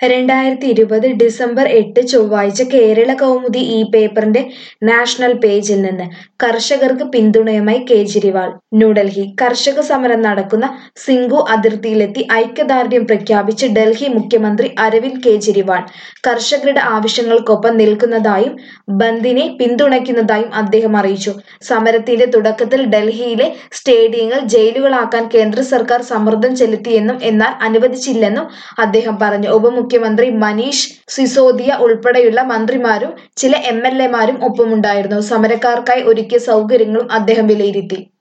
രണ്ടായിരത്തി ഇരുപത് ഡിസംബർ എട്ട് ചൊവ്വാഴ്ച കേരള കൗമുദി ഈ പേപ്പറിന്റെ നാഷണൽ പേജിൽ നിന്ന് കർഷകർക്ക് പിന്തുണയുമായി കേജ്രിവാൾ ന്യൂഡൽഹി കർഷക സമരം നടക്കുന്ന സിംഗു അതിർത്തിയിലെത്തി ഐക്യദാർഢ്യം പ്രഖ്യാപിച്ച് ഡൽഹി മുഖ്യമന്ത്രി അരവിന്ദ് കേജ്രിവാൾ കർഷകരുടെ ആവശ്യങ്ങൾക്കൊപ്പം നിൽക്കുന്നതായും ബന്ദിനെ പിന്തുണയ്ക്കുന്നതായും അദ്ദേഹം അറിയിച്ചു സമരത്തിന്റെ തുടക്കത്തിൽ ഡൽഹിയിലെ സ്റ്റേഡിയങ്ങൾ ജയിലുകളാക്കാൻ കേന്ദ്ര സർക്കാർ സമ്മർദ്ദം ചെലുത്തിയെന്നും എന്നാൽ അനുവദിച്ചില്ലെന്നും അദ്ദേഹം പറഞ്ഞു ഉപമുഖ്യമന്ത്രി മനീഷ് സിസോദിയ ഉൾപ്പെടെയുള്ള മന്ത്രിമാരും ചില എം എൽ എമാരും ഒപ്പമുണ്ടായിരുന്നു സമരക്കാർക്കായി ഒരുക്കിയ സൗകര്യങ്ങളും അദ്ദേഹം വിലയിരുത്തി